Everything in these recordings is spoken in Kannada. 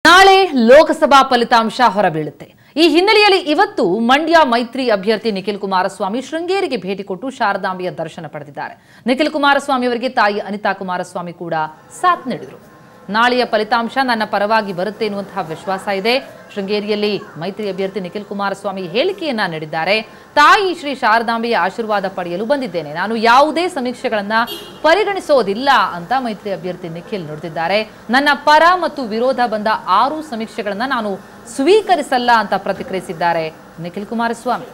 ನಾಳೆ ಲೋಕಸಭಾ ಫಲಿತಾಂಶ ಹೊರಬೀಳುತ್ತೆ ಈ ಹಿನ್ನೆಲೆಯಲ್ಲಿ ಇವತ್ತು ಮಂಡ್ಯ ಮೈತ್ರಿ ಅಭ್ಯರ್ಥಿ ನಿಖಿಲ್ ಕುಮಾರಸ್ವಾಮಿ ಶೃಂಗೇರಿಗೆ ಭೇಟಿ ಕೊಟ್ಟು ಶಾರದಾಂಬೆಯ ದರ್ಶನ ಪಡೆದಿದ್ದಾರೆ ನಿಖಿಲ್ ಕುಮಾರಸ್ವಾಮಿ ಅವರಿಗೆ ತಾಯಿ ಅನಿತಾ ಕುಮಾರಸ್ವಾಮಿ ಕೂಡ ಸಾಥ್ ನೀಡಿದರು ನಾಳೆಯ ಫಲಿತಾಂಶ ನನ್ನ ಪರವಾಗಿ ಬರುತ್ತೆ ಎನ್ನುವಂತಹ ವಿಶ್ವಾಸ ಇದೆ ಶೃಂಗೇರಿಯಲ್ಲಿ ಮೈತ್ರಿ ಅಭ್ಯರ್ಥಿ ನಿಖಿಲ್ ಕುಮಾರಸ್ವಾಮಿ ಹೇಳಿಕೆಯನ್ನ ನೀಡಿದ್ದಾರೆ ತಾಯಿ ಶ್ರೀ ಶಾರದಾಂಬೆಯ ಆಶೀರ್ವಾದ ಪಡೆಯಲು ಬಂದಿದ್ದೇನೆ ನಾನು ಯಾವುದೇ ಸಮೀಕ್ಷೆಗಳನ್ನ ಪರಿಗಣಿಸೋದಿಲ್ಲ ಅಂತ ಮೈತ್ರಿ ಅಭ್ಯರ್ಥಿ ನಿಖಿಲ್ ನುಡಿದಿದ್ದಾರೆ ನನ್ನ ಪರ ಮತ್ತು ವಿರೋಧ ಬಂದ ಆರು ಸಮೀಕ್ಷೆಗಳನ್ನ ನಾನು ಸ್ವೀಕರಿಸಲ್ಲ ಅಂತ ಪ್ರತಿಕ್ರಿಯಿಸಿದ್ದಾರೆ ನಿಖಿಲ್ ಕುಮಾರಸ್ವಾಮಿ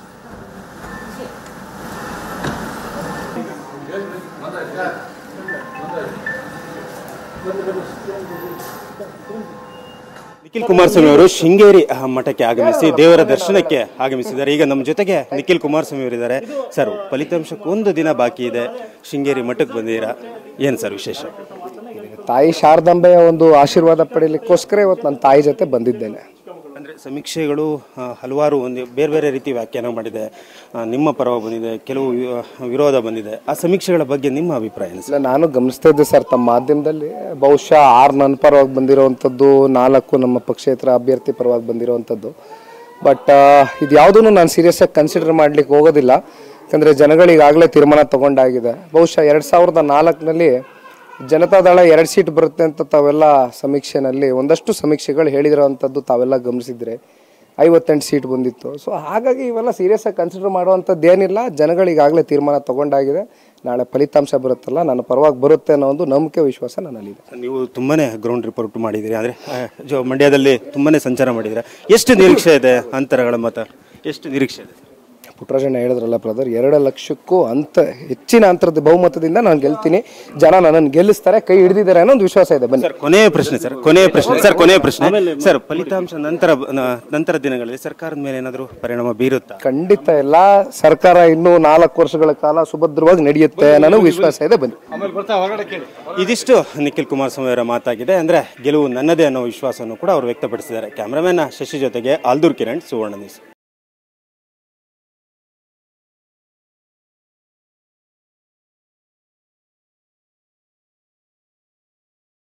ನಿಖಿಲ್ ಕುಮಾರಸ್ವಾಮಿ ಅವರು ಶೃಂಗೇರಿ ಆ, ಮಠಕ್ಕೆ ಆಗಮಿಸಿ ದೇವರ ದರ್ಶನಕ್ಕೆ ಆಗಮಿಸಿದ್ದಾರೆ ಈಗ ನಮ್ಮ ಜೊತೆಗೆ ನಿಖಿಲ್ ಕುಮಾರಸ್ವಾಮಿ ಅವರಿದ್ದಾರೆ ಸರ್ ಫಲಿತಾಂಶಕ್ಕೆ ಒಂದು ದಿನ ಬಾಕಿ ಇದೆ ಶೃಂಗೇರಿ ಮಠಕ್ಕೆ ಬಂದಿದ್ದೀರಾ ಏನು ಸರ್ ವಿಶೇಷ ತಾಯಿ ಶಾರದಾಂಬೆಯ ಒಂದು ಆಶೀರ್ವಾದ ಪಡೀಲಿಕ್ಕೋಸ್ಕರ ಇವತ್ತು ನನ್ನ ತಾಯಿ ಜೊತೆ ಬಂದಿದ್ದೇನೆ ಅಂದರೆ ಸಮೀಕ್ಷೆಗಳು ಆ, ಹಲವಾರು ಒಂದು ಬೇರೆ ಬೇರೆ ರೀತಿ ವ್ಯಾಖ್ಯಾನ ಮಾಡಿದೆ ಆ, ನಿಮ್ಮ ಪರವಾಗಿ ಬಂದಿದೆ ಕೆಲವು ವಿ- ವಿರೋಧ ಬಂದಿದೆ ಆ ಸಮೀಕ್ಷೆಗಳ ಬಗ್ಗೆ ನಿಮ್ಮ ಅಭಿಪ್ರಾಯ ಏನು ಸರ್ ಇಲ್ಲ ನಾನು ಗಮನಿಸ್ತಾ ಇದ್ದೆ ಸರ್ ತಮ್ಮ ಮಾಧ್ಯಮದಲ್ಲಿ ಬಹುಶಃ ಆರು ನನ್ನ ಪರವಾಗಿ ಬಂದಿರೋವಂಥದ್ದು ನಾಲ್ಕು ನಮ್ಮ ಪಕ್ಷೇತರ ಅಭ್ಯರ್ಥಿ ಪರವಾಗಿ ಬಂದಿರೋವಂಥದ್ದು ಬಟ್ ಇದು ಯಾವುದೂ ನಾನು ಸೀರಿಯಸ್ ಆಗಿ ಕನ್ಸಿಡರ್ ಮಾಡ್ಲಿಕ್ಕೆ ಹೋಗೋದಿಲ್ಲ ಯಾಕಂದರೆ ಜನಗಳು ಈಗಾಗಲೇ ತೀರ್ಮಾನ ತಗೊಂಡಾಗಿದೆ ಬಹುಶಃ ಎರಡು ಸಾವಿರದ ನಾಲ್ಕನಲ್ಲಿ ಜನತಾದಳ ಎರಡು ಸೀಟ್ ಬರುತ್ತೆ ಅಂತ ತಾವೆಲ್ಲ ಸಮೀಕ್ಷೆನಲ್ಲಿ ಒಂದಷ್ಟು ಸಮೀಕ್ಷೆಗಳು ಹೇಳಿದಿರೋವಂಥದ್ದು ತಾವೆಲ್ಲ ಗಮನಿಸಿದ್ರೆ ಐವತ್ತೆಂಟು ಸೀಟ್ ಬಂದಿತ್ತು ಸೊ ಹಾಗಾಗಿ ಇವೆಲ್ಲ ಸೀರಿಯಸ್ ಆಗಿ ಕನ್ಸಿಡರ್ ಮಾಡುವಂಥದ್ದು ಏನಿಲ್ಲ ಜನಗಳು ಈಗಾಗಲೇ ತೀರ್ಮಾನ ತಗೊಂಡಾಗಿದೆ ನಾಳೆ ಫಲಿತಾಂಶ ಬರುತ್ತಲ್ಲ ನನ್ನ ಪರವಾಗಿ ಬರುತ್ತೆ ಅನ್ನೋ ಒಂದು ನಂಬಿಕೆ ವಿಶ್ವಾಸ ನನ್ನಲ್ಲಿದೆ ನೀವು ತುಂಬಾನೇ ಗ್ರೌಂಡ್ ರಿಪೋರ್ಟ್ ಮಾಡಿದ್ದೀರಿ ಅಂದರೆ ಜೋ ಮಂಡ್ಯದಲ್ಲಿ ತುಂಬಾನೇ ಸಂಚಾರ ಮಾಡಿದ್ದೀರಾ ಎಷ್ಟು ನಿರೀಕ್ಷೆ ಇದೆ ಅಂತರಗಳ ಮತ ಎಷ್ಟು ನಿರೀಕ್ಷೆ ಇದೆ ಪುಟ್ಟರಾಜಣ್ಣ ಹೇಳಿದ್ರಲ್ಲ ಬ್ರದರ್ ಎರಡು ಲಕ್ಷಕ್ಕೂ ಅಂತ ಹೆಚ್ಚಿನ ಅಂತರದ ಬಹುಮತದಿಂದ ನಾನು ಗೆಲ್ತೀನಿ ಜನ ನನ್ನನ್ನು ಗೆಲ್ಲಿಸ್ತಾರೆ ಕೈ ಹಿಡಿದಿದ್ದಾರೆ ಅನ್ನೋ ಒಂದು ವಿಶ್ವಾಸ ಇದೆ ಬನ್ನಿ ಸರ್ ಕೊನೆಯ ಪ್ರಶ್ನೆ ಸರ್ ಕೊನೆಯ ಪ್ರಶ್ನೆ ಸರ್ ಕೊನೆಯ ಪ್ರಶ್ನೆ ಸರ್ ಫಲಿತಾಂಶ ನಂತರ ನ- ನಂತರ ದಿನಗಳಲ್ಲಿ ಸರ್ಕಾರದ ಮೇಲೆ ಏನಾದರೂ ಪರಿಣಾಮ ಬೀರುತ್ತಾ ಖಂಡಿತ ಎಲ್ಲ ಸರ್ಕಾರ ಇನ್ನೂ ನಾಲ್ಕು ವರ್ಷಗಳ ಕಾಲ ಸುಭದ್ರವಾಗಿ ನಡೆಯುತ್ತೆ ಅನ್ನೋ ವಿಶ್ವಾಸ ಇದೆ ಬನ್ನಿ ಇದಿಷ್ಟು ನಿಖಿಲ್ ಕುಮಾರಸ್ವಾಮಿ ಅವರ ಮಾತಾಗಿದೆ ಅಂದ್ರೆ ಗೆಲುವು ನನ್ನದೇ ಅನ್ನೋ ವಿಶ್ವಾಸವನ್ನು ಕೂಡ ಅವರು ವ್ಯಕ್ತಪಡಿಸಿದ್ದಾರೆ ಕ್ಯಾಮ್ರಾಮನ್ ಶಶಿ ಜೊತೆಗೆ ಆಲ್ದೂರ್ ಕಿರಣ್ ಸುವರ್ಣ ನ್ಯೂಸ್